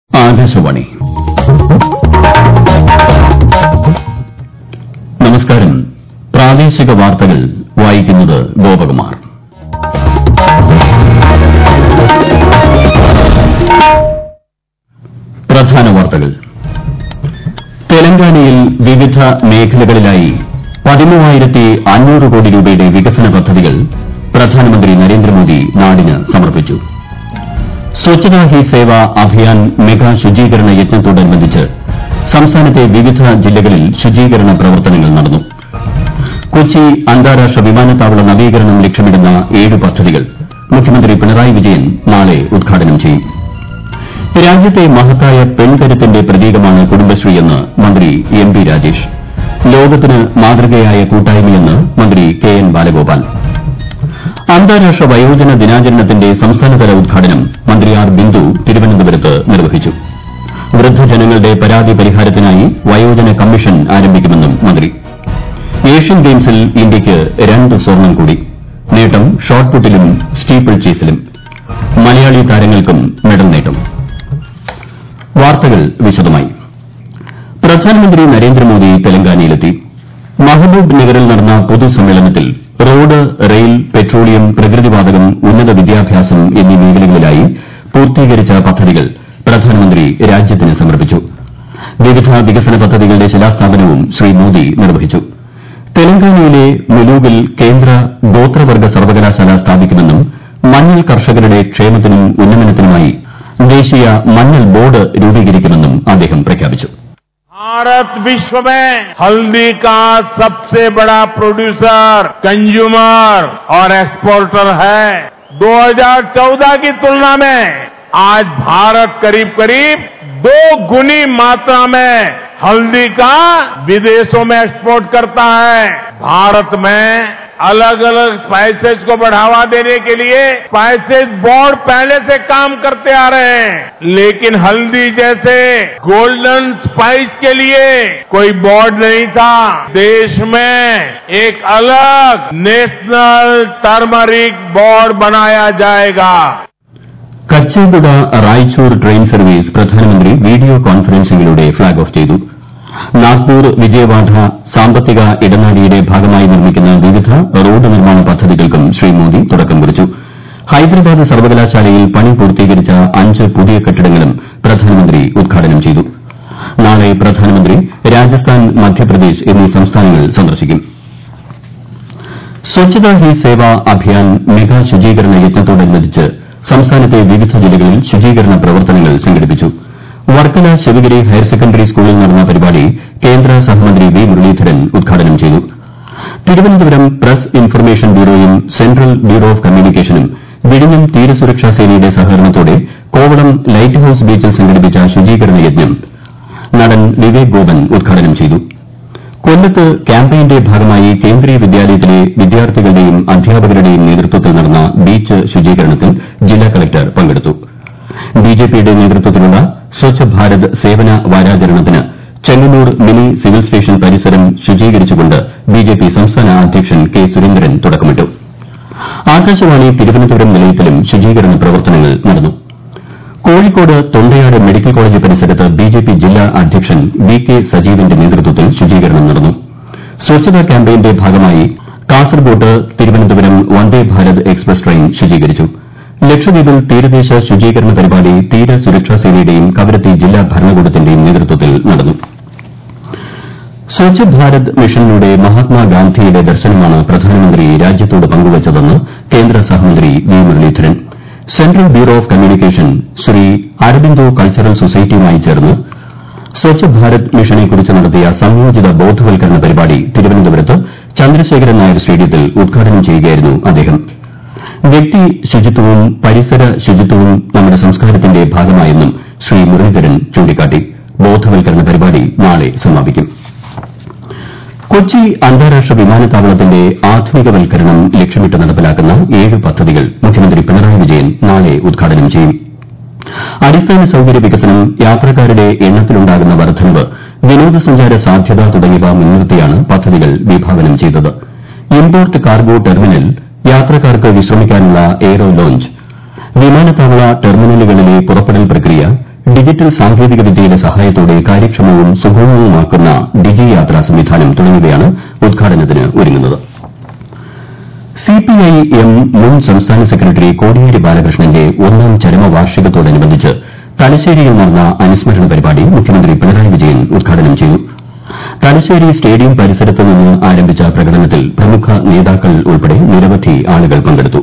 ആകാശവാണി നമസ്കാരം പ്രാദേശിക വാർത്തകൾ വായിക്കുന്നത് ഗോപകുമാർ പ്രധാന വാർത്തകൾ തെലങ്കാനയിൽ വിവിധ മേഖലകളിലായി പതിമൂവായിരത്തി അഞ്ഞൂറ് കോടി രൂപയുടെ വികസന പദ്ധതികൾ പ്രധാനമന്ത്രി നരേന്ദ്രമോദി നാടിന് സമർപ്പിച്ചു സ്വച്ഛതാ ഹി സേവ അഭിയാൻ മെഗാ ശുചീകരണ യജ്ഞത്തോടനുബന്ധിച്ച് സംസ്ഥാനത്തെ വിവിധ ജില്ലകളിൽ ശുചീകരണ പ്രവർത്തനങ്ങൾ നടന്നു കൊച്ചി അന്താരാഷ്ട്ര വിമാനത്താവള നവീകരണം ലക്ഷ്യമിടുന്ന ഏഴ് പദ്ധതികൾ മുഖ്യമന്ത്രി പിണറായി വിജയൻ നാളെ ഉദ്ഘാടനം ചെയ്യും രാജ്യത്തെ മഹത്തായ പെൺകരുത്തിന്റെ പ്രതീകമാണ് കുടുംബശ്രീയെന്ന് മന്ത്രി എം പി രാജേഷ് ലോകത്തിന് മാതൃകയായ കൂട്ടായ്മയെന്ന് മന്ത്രി കെ എൻ ബാലഗോപാൽ അന്താരാഷ്ട്ര വയോജന ദിനാചരണത്തിന്റെ സംസ്ഥാനതല ഉദ്ഘാടനം മന്ത്രി ആർ ബിന്ദു തിരുവനന്തപുരത്ത് നിർവഹിച്ചു വൃദ്ധജനങ്ങളുടെ പരാതി പരിഹാരത്തിനായി വയോജന കമ്മീഷൻ ആരംഭിക്കുമെന്നും മന്ത്രി ഏഷ്യൻ ഗെയിംസിൽ ഇന്ത്യയ്ക്ക് രണ്ട് സ്വർണ്ണം കൂടി നേട്ടം ഷോട്ട്പുട്ടിലും സ്റ്റീപ്പിൾ ചേസിലും മലയാളി താരങ്ങൾക്കും മെഡൽ നേട്ടം വാർത്തകൾ വിശദമായി പ്രധാനമന്ത്രി നരേന്ദ്രമോദി തെലങ്കാനയിലെത്തി മഹബൂബ് നഗറിൽ നടന്ന പൊതുസമ്മേളനത്തിൽ റോഡ് റെയിൽ പെട്രോളിയം പ്രകൃതിവാതകം ഉന്നത വിദ്യാഭ്യാസം എന്നീ മേഖലകളിലായി പൂർത്തീകരിച്ച പദ്ധതികൾ പ്രധാനമന്ത്രി രാജ്യത്തിന് സമർപ്പിച്ചു വിവിധ വികസന പദ്ധതികളുടെ ശിലാസ്ഥാപനവും ശ്രീ മോദി നിർവഹിച്ചു തെലങ്കാനയിലെ മുലൂഗിൽ കേന്ദ്ര ഗോത്രവർഗ്ഗ സർവകലാശാല സ്ഥാപിക്കുമെന്നും മഞ്ഞൾ കർഷകരുടെ ക്ഷേമത്തിനും ഉന്നമനത്തിനുമായി ദേശീയ മഞ്ഞൾ ബോർഡ് രൂപീകരിക്കുമെന്നും അദ്ദേഹം പ്രഖ്യാപിച്ചു भारत विश्व में हल्दी का सबसे बड़ा प्रोड्यूसर कंज्यूमर और एक्सपोर्टर है 2014 की तुलना में आज भारत करीब करीब दो गुनी मात्रा में हल्दी का विदेशों में एक्सपोर्ट करता है भारत में अलग अलग स्पाइसेज को बढ़ावा देने के लिए स्पाइसेज बोर्ड पहले से काम करते आ रहे हैं लेकिन हल्दी जैसे गोल्डन स्पाइस के लिए कोई बोर्ड नहीं था देश में एक अलग नेशनल टर्मरिक बोर्ड बनाया जाएगा കച്ചേഗുഡ റായ്ചൂർ ട്രെയിൻ സർവീസ് പ്രധാനമന്ത്രി വീഡിയോ കോൺഫറൻസിംഗിലൂടെ ഫ്ളാഗ് ഓഫ് ചെയ്തു നാഗ്പൂർ വിജയവാഡ സാമ്പത്തിക ഇടനാഴിയുടെ ഭാഗമായി നിർമ്മിക്കുന്ന വിവിധ റോഡ് നിർമ്മാണ പദ്ധതികൾക്കും ശ്രീ മോദി തുടക്കം കുറിച്ചു ഹൈദരാബാദ് സർവകലാശാലയിൽ പണി പൂർത്തീകരിച്ച അഞ്ച് പുതിയ കെട്ടിടങ്ങളും പ്രധാനമന്ത്രി ഉദ്ഘാടനം ചെയ്തു നാളെ പ്രധാനമന്ത്രി രാജസ്ഥാൻ മധ്യപ്രദേശ് എന്നീ സംസ്ഥാനങ്ങൾ സന്ദർശിക്കും സ്വച്ഛതാ ഹി സേവ അഭിയാൻ മെഗാ ശുചീകരണ യജ്ഞത്തോടനുബന്ധിച്ച് സംസ്ഥാനത്തെ വിവിധ ജില്ലകളിൽ ശുചീകരണ പ്രവർത്തനങ്ങൾ സംഘടിപ്പിച്ചു വർക്കല ശിവഗിരി ഹയർ സെക്കൻഡറി സ്കൂളിൽ നടന്ന പരിപാടി കേന്ദ്ര സഹമന്ത്രി വി മുരളീധരൻ ഉദ്ഘാടനം ചെയ്തു തിരുവനന്തപുരം പ്രസ് ഇൻഫർമേഷൻ ബ്യൂറോയും സെൻട്രൽ ബ്യൂറോ ഓഫ് കമ്മ്യൂണിക്കേഷനും വിഴിഞ്ഞം തീരസുരക്ഷാ സേനയുടെ സഹകരണത്തോടെ കോവളം ലൈറ്റ് ഹൌസ് ബീച്ചിൽ സംഘടിപ്പിച്ച ശുചീകരണ യജ്ഞം നടൻ വിവേക് ഗോപൻ ഉദ്ഘാടനം ചെയ്തു കൊല്ലത്ത് ക്യാമ്പയിന്റെ ഭാഗമായി കേന്ദ്രീയ വിദ്യാലയത്തിലെ വിദ്യാർത്ഥികളുടെയും അധ്യാപകരുടെയും നേതൃത്വത്തിൽ നടന്ന ബീച്ച് ശുചീകരണത്തിൽ ജില്ലാ കളക്ടർ പങ്കെടുത്തു ബിജെപിയുടെ നേതൃത്വത്തിലുള്ള സ്വച്ഛ് ഭാരത് സേവന വാരാചരണത്തിന് ചെങ്ങന്നൂർ മിനി സിവിൽ സ്റ്റേഷൻ പരിസരം ശുചീകരിച്ചുകൊണ്ട് ബിജെപി സംസ്ഥാന അധ്യക്ഷൻ കെ സുരേന്ദ്രൻ തുടക്കമിട്ടു ആകാശവാണി തിരുവനന്തപുരം നിലയത്തിലും ശുചീകരണ പ്രവർത്തനങ്ങൾ നടന്നു കോഴിക്കോട് തൊണ്ടയാട് മെഡിക്കൽ കോളേജ് പരിസരത്ത് ബിജെപി ജില്ലാ അധ്യക്ഷൻ വി കെ സജീവന്റെ നേതൃത്വത്തിൽ ശുചീകരണം നടന്നു സ്വച്ഛതാ ക്യാമ്പയിന്റെ ഭാഗമായി കാസർകോട്ട് തിരുവനന്തപുരം വന്ദേ ഭാരത് എക്സ്പ്രസ് ട്രെയിൻ ശുചീകരിച്ചു ലക്ഷദ്വീപിൽ തീരദേശ ശുചീകരണ പരിപാടി തീര സുരക്ഷാ സേനയുടെയും കവരത്തി ജില്ലാ ഭരണകൂടത്തിന്റെയും നേതൃത്വത്തിൽ നടന്നു സ്വച്ഛ് ഭാരത് മിഷനിലൂടെ മഹാത്മാഗാന്ധിയുടെ ദർശനമാണ് പ്രധാനമന്ത്രി രാജ്യത്തോട് പങ്കുവച്ചതെന്ന് കേന്ദ്ര സഹമന്ത്രി V Muraleedharan central bureau of communication Sri Aurobindo cultural സൊസൈറ്റിയുമായി ചേർന്ന് സ്വച്ഛ് ഭാരത് മിഷനെക്കുറിച്ച് നടത്തിയ സംയോജിത ബോധവൽക്കരണ പരിപാടി തിരുവനന്തപുരത്ത് ചന്ദ്രശേഖരൻ നായർ സ്റ്റേഡിയത്തിൽ ഉദ്ഘാടനം ചെയ്യുകയായിരുന്നു അദ്ദേഹം വ്യക്തി ശുചിത്വവും പരിസര ശുചിത്വവും നമ്മുടെ സംസ്കാരത്തിന്റെ ഭാഗമായെന്നും ശ്രീ മുരളീധരൻ ചൂണ്ടിക്കാട്ടി ബോധവൽക്കരണ പരിപാടി നാളെ സമാപിക്കും കൊച്ചി അന്താരാഷ്ട്ര വിമാനത്താവളത്തിന്റെ ആധുനികവൽക്കരണം ലക്ഷ്യമിട്ട് നടപ്പിലാക്കുന്ന ഏഴ് പദ്ധതികൾ മുഖ്യമന്ത്രി പിണറായി വിജയൻ നാളെ ഉദ്ഘാടനം ചെയ്യും അടിസ്ഥാന സൌകര്യ വികസനം യാത്രക്കാരുടെ എണ്ണത്തിലുണ്ടാകുന്ന വർദ്ധനവ് വിനോദസഞ്ചാര സാധ്യത തുടങ്ങിയവ മുൻനിർത്തിയാണ് പദ്ധതികൾ വിഭാവനം ചെയ്തത് ഇമ്പോർട്ട് കാർഗോ ടെർമിനൽ യാത്രക്കാർക്ക് വിശ്രമിക്കാനുള്ള എയ്റോ ലോഞ്ച് വിമാനത്താവള ടെർമിനലുകളിലെ പുറപ്പെടൽ പ്രക്രിയ ഡിജിറ്റൽ സാങ്കേതിക വിദ്യയുടെ സഹായത്തോടെ കാര്യക്ഷമവും സുഗമവുമാക്കുന്ന ഡിജി യാത്രാ സംവിധാനം തുടങ്ങിയവയാണ് ഉദ്ഘാടനത്തിന് ഒരുങ്ങുന്നത് സിപിഐഎം മുൻ സംസ്ഥാന സെക്രട്ടറി കോടിയേരി ബാലകൃഷ്ണന്റെ ഒന്നാം ചരമവാർഷികത്തോടനുബന്ധിച്ച് തലശ്ശേരിയിൽ നടന്ന അനുസ്മരണ പരിപാടി മുഖ്യമന്ത്രി പിണറായി വിജയൻ ഉദ്ഘാടനം ചെയ്തു തലശ്ശേരി സ്റ്റേഡിയം പരിസരത്ത് നിന്ന് ആരംഭിച്ച പ്രകടനത്തിൽ പ്രമുഖ നേതാക്കൾ ഉൾപ്പെടെ നിരവധി ആളുകൾ പങ്കെടുത്തു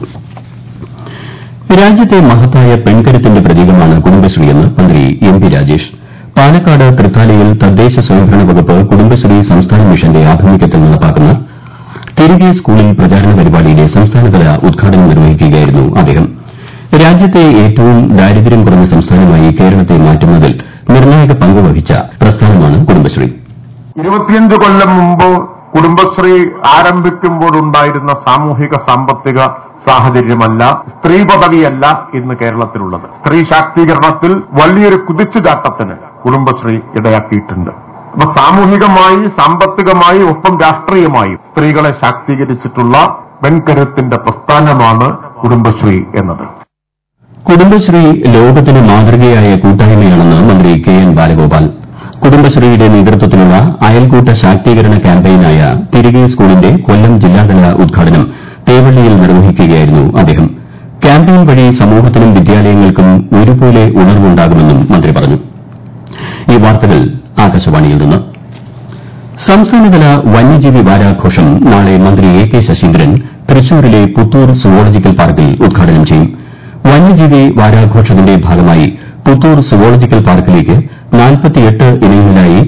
രാജ്യത്തെ മഹത്തായ പെൺകരുത്തിന്റെ പ്രതീകമാണ് കുടുംബശ്രീയെന്ന് മന്ത്രി എം പി രാജേഷ് പാലക്കാട് തൃത്താലയിൽ തദ്ദേശ സ്വയംഭരണ വകുപ്പ് കുടുംബശ്രീ സംസ്ഥാന മിഷന്റെ ആഭിമുഖ്യത്തിൽ നടപ്പാക്കുന്ന തിരികെ സ്കൂളിൽ പ്രചാരണ പരിപാടിയുടെ സംസ്ഥാനതല ഉദ്ഘാടനം നിർവഹിക്കുകയായിരുന്നു അദ്ദേഹം രാജ്യത്തെ ഏറ്റവും ദാരിദ്ര്യം കുറഞ്ഞ സംസ്ഥാനമായി കേരളത്തെ മാറ്റുന്നതിൽ നിർണായക പങ്ക് വഹിച്ച പ്രസ്ഥാനമാണ് കുടുംബശ്രീ ഇരുപത്തിയഞ്ച് കൊല്ലം മുമ്പ് കുടുംബശ്രീ ആരംഭിക്കുമ്പോഴുണ്ടായിരുന്ന സാമൂഹിക സാമ്പത്തിക സാഹചര്യമല്ല സ്ത്രീ പദവിയല്ല ഇന്ന് കേരളത്തിലുള്ളത് സ്ത്രീ ശാക്തീകരണത്തിൽ വലിയൊരു കുതിച്ചുചാട്ടത്തിന് കുടുംബശ്രീ ഇടയാക്കിയിട്ടുണ്ട് അപ്പൊ സാമൂഹികമായി സാമ്പത്തികമായി ഒപ്പം രാഷ്ട്രീയമായി സ്ത്രീകളെ ശാക്തീകരിച്ചിട്ടുള്ള പെൺകരുത്തിന്റെ പ്രസ്ഥാനമാണ് കുടുംബശ്രീ എന്നത് കുടുംബശ്രീ ലോകത്തിന് മാതൃകയായ കൂട്ടായ്മയാണെന്ന് മന്ത്രി കെ എൻ ബാലഗോപാൽ കുടുംബശ്രീയുടെ നേതൃത്വത്തിലുള്ള അയൽക്കൂട്ട ശാക്തീകരണ ക്യാമ്പയിനായ തിരികെ സ്കൂളിന്റെ കൊല്ലം ജില്ലാതല ഉദ്ഘാടനം തേവള്ളിയിൽ നിർവഹിക്കുകയായിരുന്നു അദ്ദേഹം ക്യാമ്പയിൻ വഴി സമൂഹത്തിനും വിദ്യാലയങ്ങൾക്കും ഒരുപോലെ ഉണർവുണ്ടാകുമെന്നും മന്ത്രി പറഞ്ഞു ഈ വാർത്തകൾ ആകാശവാണിയിൽ നിന്ന് സംസ്ഥാനതല വന്യജീവി വാരാഘോഷം നാളെ മന്ത്രി എ കെ ശശീന്ദ്രൻ തൃശൂരിലെ പുത്തൂർ സുവോളജിക്കൽ പാർക്കിൽ ഉദ്ഘാടനം ചെയ്യും വന്യജീവി വാരാഘോഷത്തിന്റെ ഭാഗമായി പുത്തൂർ സുവോളജിക്കൽ പാർക്കിലേക്ക് ഇനങ്ങളിലായി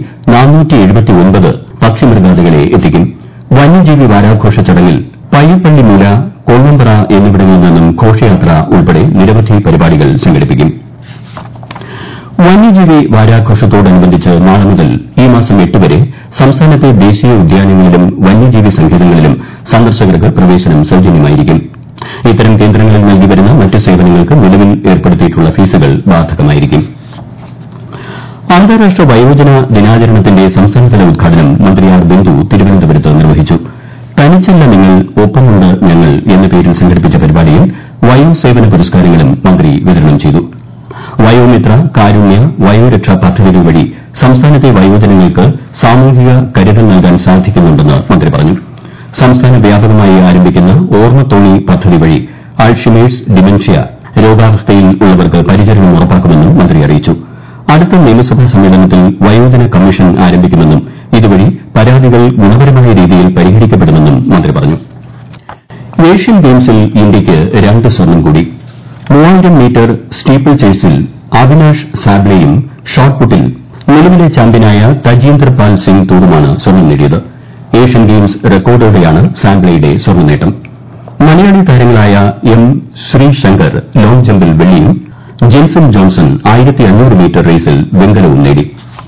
പക്ഷിമൃഗാദികളെ എത്തിക്കും വന്യജീവി വാരാഘോഷ ചടങ്ങിൽ പയ്യപ്പള്ളിമൂല കൊള്ളമ്പറ എന്നിവിടങ്ങളിൽ നിന്നും ഘോഷയാത്ര ഉൾപ്പെടെ നിരവധി പരിപാടികൾ സംഘടിപ്പിക്കും വന്യജീവി വാരാഘോഷത്തോടനുബന്ധിച്ച് നാളെ മുതൽ ഈ മാസം എട്ട് വരെ സംസ്ഥാനത്തെ ദേശീയ ഉദ്യാനങ്ങളിലും വന്യജീവി സങ്കേതങ്ങളിലും സന്ദർശകർക്ക് പ്രവേശനം സൌജന്യമായിരിക്കും ഇത്തരം കേന്ദ്രങ്ങളിൽ നൽകിവരുന്ന മറ്റ് സേവനങ്ങൾക്ക് നിലവിൽ ഏർപ്പെടുത്തിയിട്ടുള്ള ഫീസുകൾ ബാധകമായിരിക്കും അന്താരാഷ്ട്ര വയോജന ദിനാചരണത്തിന്റെ സംസ്ഥാനതല ഉദ്ഘാടനം മന്ത്രി ആർ ബിന്ദു തിരുവനന്തപുരത്ത് നിർവഹിച്ചു തനിച്ചല്ല നിങ്ങൾ ഒപ്പമുണ്ട് ഞങ്ങൾ എന്ന പേരിൽ സംഘടിപ്പിച്ച പരിപാടിയിൽ വയോസേവന പുരസ്കാരങ്ങളും മന്ത്രി വിതരണം ചെയ്തു വയോമിത്ര കാരുണ്യ വയോരക്ഷ പദ്ധതികൾ വഴി സംസ്ഥാനത്തെ വയോജനങ്ങൾക്ക് സാമൂഹിക കരുതൽ നൽകാൻ സാധിക്കുന്നുണ്ടെന്ന് മന്ത്രി പറഞ്ഞു സംസ്ഥാന വ്യാപകമായി ആരംഭിക്കുന്ന ഓർമ്മത്തോണി പദ്ധതി വഴി ആൾഷിമേഴ്സ് ഡിമെൻഷ്യ രോഗാവസ്ഥയിൽ ഉള്ളവർക്ക് പരിചരണം ഉറപ്പാക്കുമെന്നും മന്ത്രി അറിയിച്ചു അടുത്ത നിയമസഭാ സമ്മേളനത്തിൽ വയോജന കമ്മീഷൻ ആരംഭിക്കുമെന്നും ഇതുവഴി പരാതികൾ ഗുണപരമായ രീതിയിൽ പരിഹരിക്കപ്പെടുമെന്നും മന്ത്രി പറഞ്ഞു ഏഷ്യൻ ഗെയിംസിൽ ഇന്ത്യയ്ക്ക് രണ്ട് സ്വർണം കൂടി മൂവായിരം മീറ്റർ സ്റ്റീപ്പിൾ ചേസിൽ അവിനാഷ് സാബ്ലെയും ഷോട്ട്പുട്ടിൽ നിലവിലെ ചാമ്പ്യനായ തജീന്ദർ പാൽ സിംഗ് തൂറുമാണ് സ്വർണം നേടിയത് ഏഷ്യൻ ഗെയിംസ് റെക്കോർഡോടെയാണ് സാബ്ലെയുടെ സ്വർണ്ണ നേട്ടം മലയാളി താരങ്ങളായ എം ശ്രീശങ്കർ ലോങ് ജമ്പിൽ വെള്ളിയും ജിൻസൺ ജോൺസൺ മീറ്റർ റേസിൽ വെങ്കലവും നേടി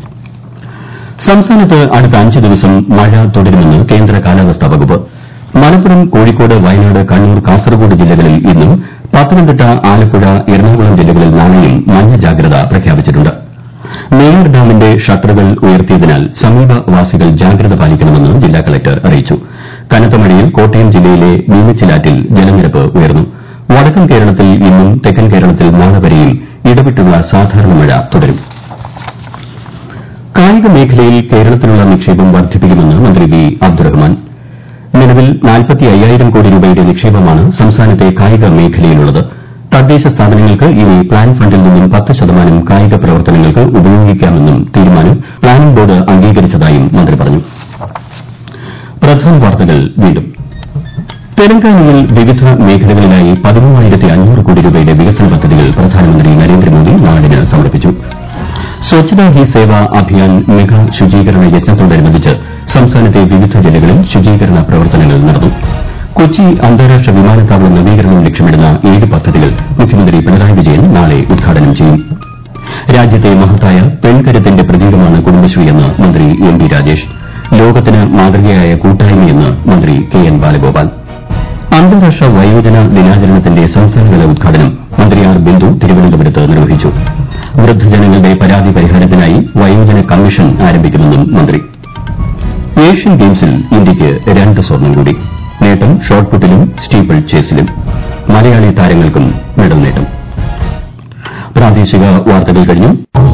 സംസ്ഥാനത്ത് അടുത്ത അഞ്ച് ദിവസം മഴ തുടരുമെന്ന് കേന്ദ്ര കാലാവസ്ഥാ വകുപ്പ് മലപ്പുറം കോഴിക്കോട് വയനാട് കണ്ണൂർ കാസർഗോഡ് ജില്ലകളിൽ ഇന്നും പത്തനംതിട്ട ആലപ്പുഴ എറണാകുളം ജില്ലകളിൽ നാളെയും മഞ്ഞ ജാഗ്രത പ്രഖ്യാപിച്ചിട്ടുണ്ട് നെയ്യാർ ഡാമിന്റെ ഷട്ടറുകൾ ഉയർത്തിയതിനാൽ സമീപവാസികൾ ജാഗ്രത പാലിക്കണമെന്ന് ജില്ലാ കളക്ടർ അറിയിച്ചു കനത്ത മഴയിൽ കോട്ടയം ജില്ലയിലെ മീനച്ചിലാറ്റിൽ ജലനിരപ്പ് ഉയർന്നു വടക്കൻ കേരളത്തിൽ ഇന്നും തെക്കൻ കേരളത്തിൽ നാളെ വരെയും ഇടവിട്ടുള്ള സാധാരണ മഴ തുടരും കായിക മേഖലയിൽ കേരളത്തിനുള്ള നിക്ഷേപം വർദ്ധിപ്പിക്കുമെന്ന് മന്ത്രി വി അബ്ദുറഹ്മാൻ നിലവിൽ കോടി രൂപയുടെ നിക്ഷേപമാണ് സംസ്ഥാനത്തെ കായിക മേഖലയിലുള്ളത് തദ്ദേശ സ്ഥാപനങ്ങൾക്ക് ഇനി പ്ലാൻ ഫണ്ടിൽ നിന്നും പത്ത് ശതമാനം കായിക പ്രവർത്തനങ്ങൾക്ക് ഉപയോഗിക്കാമെന്നും തീരുമാനം പ്ലാനിംഗ് ബോർഡ് അംഗീകരിച്ചതായും മന്ത്രി പറഞ്ഞു പ്രധാന വാർത്തകൾ വീണ്ടും തെലങ്കാനയിൽ വിവിധ മേഖലകളിലായി പതിമൂവായിരത്തി അഞ്ഞൂറ് കോടി രൂപയുടെ വികസന പദ്ധതികൾ പ്രധാനമന്ത്രി നരേന്ദ്രമോദി നാടിന് സമർപ്പിച്ചു സ്വച്ഛതാ ഹി സേവ അഭിയാൻ മെഗാ ശുചീകരണ യജ്ഞത്തോടനുബന്ധിച്ച് സംസ്ഥാനത്തെ വിവിധ ജില്ലകളിൽ ശുചീകരണ പ്രവർത്തനങ്ങൾ നടന്നു കൊച്ചി അന്താരാഷ്ട്ര വിമാനത്താവള നവീകരണം ലക്ഷ്യമിടുന്ന ഏഴ് പദ്ധതികൾ മുഖ്യമന്ത്രി പിണറായി വിജയൻ നാളെ ഉദ്ഘാടനം ചെയ്യും രാജ്യത്തെ മഹത്തായ പെൺകരുത്തിന്റെ പ്രതീകമാണ് കുടുംബശ്രീയെന്ന് മന്ത്രി എം പി രാജേഷ് ലോകത്തിന് മാതൃകയായ കൂട്ടായ്മയെന്ന് മന്ത്രി കെ എൻ ബാലഗോപാൽ അന്താരാഷ്ട്ര വയോജന ദിനാചരണത്തിന്റെ സംസ്ഥാനതല ഉദ്ഘാടനം മന്ത്രി ആർ ബിന്ദു തിരുവനന്തപുരത്ത് നിർവഹിച്ചു വൃദ്ധജനങ്ങളുടെ പരാതി പരിഹാരത്തിനായി വയോജന കമ്മീഷൻ ആരംഭിക്കുമെന്നും മന്ത്രി ഏഷ്യൻ ഗെയിംസിൽ ഇന്ത്യയ്ക്ക് രണ്ട് സ്വർണം കൂടി നേട്ടം ഷോട്ട്പുട്ടിലും സ്റ്റീപ്പിൾ ചേസിലും മലയാളി താരങ്ങൾക്കും മെഡൽ നേട്ടം പ്രാദേശിക വാർത്തകൾ കഴിഞ്ഞു